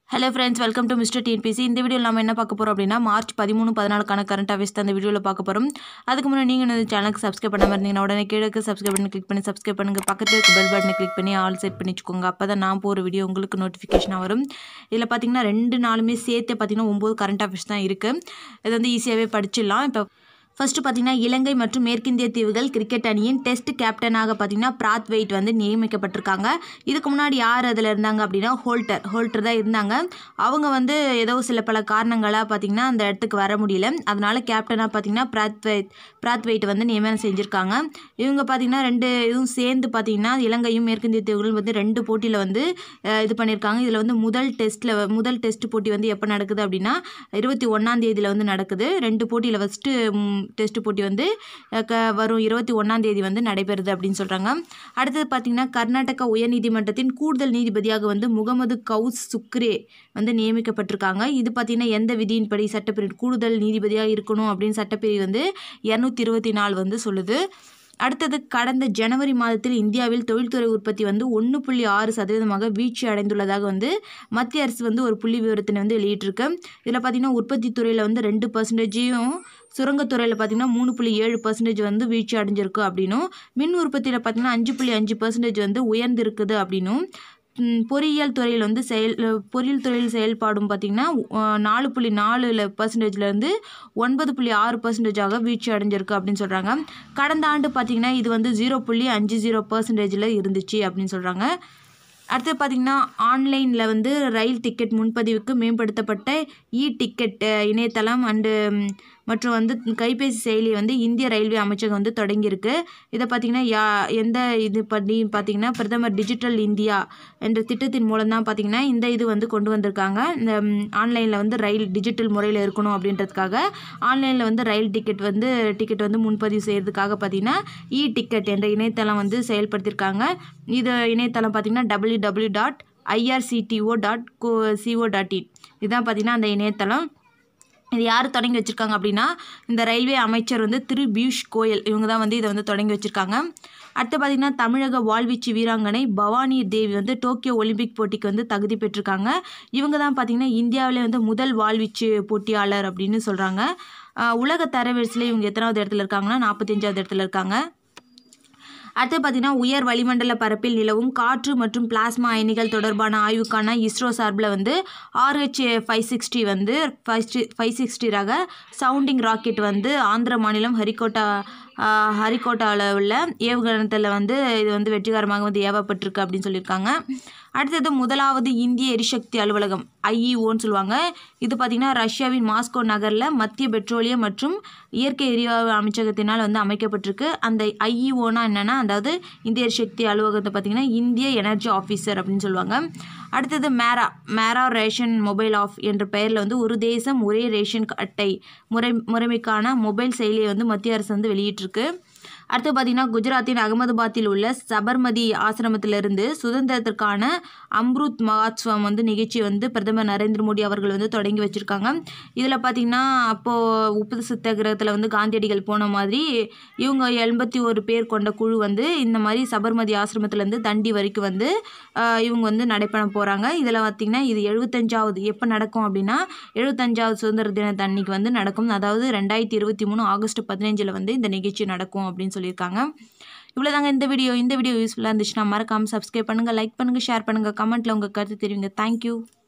hello friends welcome to mister TNPC இந்த வீடியோவில் நம்ம என்ன பார்க்க போகிறோம் அப்படின்னா மார்ச் பதிமூணு பதினாலுக்கான கரண்ட் அஃபேர்ஸ் தான் இந்த வீடியோவில் பார்க்க போகிறோம் அதுக்கு முன்னாடி நீங்கள் இந்த சேனலுக்கு சப்ஸ்கிரைப் பண்ணாமல் இருந்தீங்கன்னா உடனே கீழே சப்ஸ்கிரைப் பண்ணி கிளிக் பண்ணி சப்ஸ்கிரைப் பண்ணுங்கள் பக்கத்தில் இருக்க பெல் பட்டனை கிளிக் பண்ணி ஆல் செட் பண்ணி வச்சுக்கோங்க அப்போ தான் நான் போகிற வீடியோ உங்களுக்கு நோட்டிஃபிகேஷனாக வரும் இதில் பார்த்தீங்கன்னா ரெண்டு நாளுமே சேர்த்து பார்த்தீங்கன்னா ஒம்பது கரண்ட் அஃபேர்ஸ் தான் இருக்குது இது வந்து ஈஸியாகவே படிச்சிடலாம் இப்போ ஃபர்ஸ்ட் பார்த்தீங்கன்னா இலங்கை மற்றும் மேற்கிந்திய தீவுகள் கிரிக்கெட் அணியின் டெஸ்ட் கேப்டனாக பார்த்தீங்கன்னா பிராத் வெயிட் வந்து நியமிக்கப்பட்டிருக்காங்க இதுக்கு முன்னாடி யார் அதில் இருந்தாங்க அப்படின்னா ஹோல்டர் ஹோல்டர் தான் இருந்தாங்க அவங்க வந்து ஏதோ சில பல காரணங்களாக பார்த்தீங்கன்னா அந்த இடத்துக்கு வர முடியல அதனால கேப்டனாக பார்த்தீங்கன்னா பிராத் வெயிட் பிராத் வெயிட் வந்து நியமனம் செஞ்சுருக்காங்க இவங்க பார்த்தீங்கன்னா ரெண்டு இதுவும் சேர்ந்து பார்த்தீங்கன்னா இலங்கையும் மேற்கிந்திய தீவுகளும் வந்து ரெண்டு போட்டியில் வந்து அஹ், இது பண்ணியிருக்காங்க இதில் வந்து முதல் டெஸ்ட்டில் முதல் டெஸ்ட் போட்டி வந்து எப்போ நடக்குது அப்படின்னா இருபத்தி ஒன்றாம் தேதியில் வந்து நடக்குது ரெண்டு போட்டியில் ஃபஸ்ட்டு டெஸ்ட் போட்டி வந்து அஹ், க வரும் இருபத்தி ஒன்றாம் தேதி வந்து நடைபெறுது அப்படின்னு சொல்கிறாங்க அடுத்தது பார்த்திங்கன்னா கர்நாடகா உயர்நீதிமன்றத்தின் கூடுதல் நீதிபதியாக வந்து முகமது கவுஸ் சுக்ரே வந்து நியமிக்கப்பட்டிருக்காங்க இது பார்த்திங்கன்னா எந்த விதியின்படி சட்டப்பிரிவு கூடுதல் நீதிபதியாக இருக்கணும் அப்படின்னு சட்டப்பிரிவு வந்து இரநூத்தி இருபத்தி நாலு வந்து சொல்லுது அடுத்தது கடந்த ஜனவரி மாதத்தில் இந்தியாவில் தொழில்துறை உற்பத்தி வந்து ஒன்று புள்ளி ஆறு சதவீதமாக வீழ்ச்சி அடைந்துள்ளதாக வந்து மத்திய அரசு வந்து ஒரு புள்ளி விவரத்தினை வந்து வெளியிட்டிருக்கு இதில் பார்த்திங்கன்னா உற்பத்தி துறையில் வந்து ரெண்டு பர்சன்டேஜையும் சுரங்கத்துறையில் பார்த்திங்கன்னா மூணு புள்ளி ஏழு பர்சன்டேஜ் வந்து வீழ்ச்சி அடைஞ்சிருக்கு அப்படின்னும் மின் உற்பத்தியில் பார்த்திங்கன்னா அஞ்சு புள்ளி அஞ்சு பர்சன்டேஜ் வந்து உயர்ந்திருக்குது அப்படின்னும் ம், பொறியியல் துறையில் வந்து செயல் பொறியியல் துறையில் செயல்பாடும் பார்த்திங்கன்னா அஹ், நாலு புள்ளி நாலு பர்சன்டேஜ்லேருந்து ஒன்பது புள்ளி ஆறு பர்சன்டேஜாக வீழ்ச்சி அடைஞ்சிருக்கு அப்படின்னு சொல்கிறாங்க கடந்த ஆண்டு பார்த்திங்கன்னா இது வந்து ஜீரோ புள்ளி அஞ்சு ஜீரோ பர்சன்டேஜில் இருந்துச்சு அப்படின்னு சொல்கிறாங்க அடுத்து பார்த்திங்கன்னா ஆன்லைனில் வந்து ரயில் டிக்கெட் முன்பதிவுக்கு மேம்படுத்தப்பட்ட இ டிக்கெட் இணையதளம் அண்டு மற்றும் வந்து கைபேசி செயலி வந்து இந்திய ரயில்வே அமைச்சகம் வந்து தொடங்கியிருக்கு இதை பார்த்திங்கன்னா யா எந்த இது பண்ணி பார்த்திங்கன்னா பிரதமர் டிஜிட்டல் இந்தியா என்ற திட்டத்தின் மூலம் தான் பார்த்திங்கன்னா இந்த இது வந்து கொண்டு வந்திருக்காங்க இந்த ஆன்லைனில் வந்து ரயில் டிஜிட்டல் முறையில் இருக்கணும் அப்படின்றதுக்காக ஆன்லைனில் வந்து ரயில் டிக்கெட் வந்து டிக்கெட் வந்து முன்பதிவு செய்கிறதுக்காக பார்த்திங்கன்னா இ டிக்கெட் என்ற இணையதளம் வந்து செயல்படுத்தியிருக்காங்க இது இணையதளம் பார்த்திங்கன்னா W W dot IRCTC dot co CO dot in இதுதான் பார்த்திங்கன்னா அந்த இணையதளம் இது யார் தொடங்கி வச்சுருக்காங்க அப்படின்னா இந்த ரயில்வே அமைச்சர் வந்து திரு பியூஷ் கோயல் இவங்க தான் வந்து இதை வந்து தொடங்கி வச்சுருக்காங்க அடுத்து பார்த்திங்கன்னா தமிழக வாழ்வீச்சு வீராங்கனை பவானி தேவி வந்து டோக்கியோ ஒலிம்பிக் போட்டிக்கு வந்து தகுதி பெற்றிருக்காங்க இவங்க தான் பார்த்திங்கன்னா இந்தியாவிலே வந்து முதல் வாழ்வீச்சு போட்டியாளர் அப்படின்னு சொல்கிறாங்க உலக தரவரிசையில் இவங்க எத்தனாவது இடத்துல இருக்காங்கன்னா நாற்பத்தஞ்சாவது இடத்துல இருக்காங்க அடுத்து பார்த்தீங்கன்னா உயர் வளிமண்டல பரப்பில் நிலவும் காற்று மற்றும் பிளாஸ்மா அயனிகள் தொடர்பான ஆய்வுக்கான இஸ்ரோ சார்பில் வந்து ஆர்ஹெச் ஃபைவ் சிக்ஸ்டி வந்து ஃபைவ் ஃபைவ் சிக்ஸ்டி ரக சவுண்டிங் ராக்கெட் வந்து ஆந்திர மாநிலம் ஹரிகோட்டா ஆஹ், ஹரிகோட்டாவில் உள்ள ஏவுகணத்தில் வந்து இது வந்து வெற்றிகரமாக வந்து ஏவப்பட்டிருக்கு அப்படின்னு சொல்லியிருக்காங்க அடுத்தது முதலாவது இந்திய எரிசக்தி அலுவலகம் ஐஇஓன்னு சொல்லுவாங்க இது பார்த்திங்கன்னா ரஷ்யாவின் மாஸ்கோ நகரில் மத்திய பெட்ரோலியம் மற்றும் இயற்கை எரிவாயு அமைச்சகத்தினால் வந்து அமைக்கப்பட்டிருக்கு அந்த ஐஇஓனா என்னென்னா அதாவது இந்திய எரிசக்தி அலுவலகத்தை பார்த்திங்கன்னா இந்திய எனர்ஜி ஆஃபீஸர் அப்படின்னு சொல்லுவாங்க அடுத்தது Mera Mera ration mobile app என்ற பெயரில் வந்து ஒரு தேசம் ஒரே ரேஷன் அட்டை முறை முறைமைக்கான மொபைல் செயலியை வந்து மத்திய அரசு வந்து வெளியிட்டிருக்கு அடுத்து பார்த்திங்கன்னா குஜராத்தின் அகமதாபாத்தில் உள்ள சபர்மதி ஆசிரமத்திலிருந்து சுதந்திரத்திற்கான அம்ருத் மகோத்சவம் வந்து நிகழ்ச்சி வந்து பிரதமர் நரேந்திர மோடி அவர்கள் வந்து தொடங்கி வச்சுருக்காங்க இதில் பார்த்திங்கன்னா அப்போது உப்பு சத்தியாகிரகத்தில் வந்து காந்தியடிகள் போன மாதிரி இவங்க எண்பத்தி ஒரு பேர் கொண்ட குழு வந்து இந்த மாதிரி சபர்மதி ஆசிரமத்திலேருந்து தண்டி வரைக்கும் வந்து ஆஹ், இவங்க வந்து நடைபெற போகிறாங்க இதில் பார்த்திங்கன்னா இது எழுபத்தஞ்சாவது எப்போ நடக்கும் அப்படின்னா எழுபத்தஞ்சாவது சுதந்திர தின அன்னைக்கு வந்து நடக்கும் அதாவது ரெண்டாயிரத்தி இருபத்தி மூணு ஆகஸ்ட் பதினஞ்சில் வந்து இந்த நிகழ்ச்சி நடக்கும் அப்படின்னு சொல்லியிருக்காங்க இவ்வளோதாங்க இந்த வீடியோ இந்த வீடியோ யூஸ்ஃபுல்லாக இருந்துச்சுன்னா மறக்காமல் சப்ஸ்கிரைப் பண்ணுங்கள் லைக் பண்ணுங்கள் ஷேர் பண்ணுங்கள் கமெண்ட்டில் உங்கள் கருத்து தெரிவிங்க தேங்க்யூ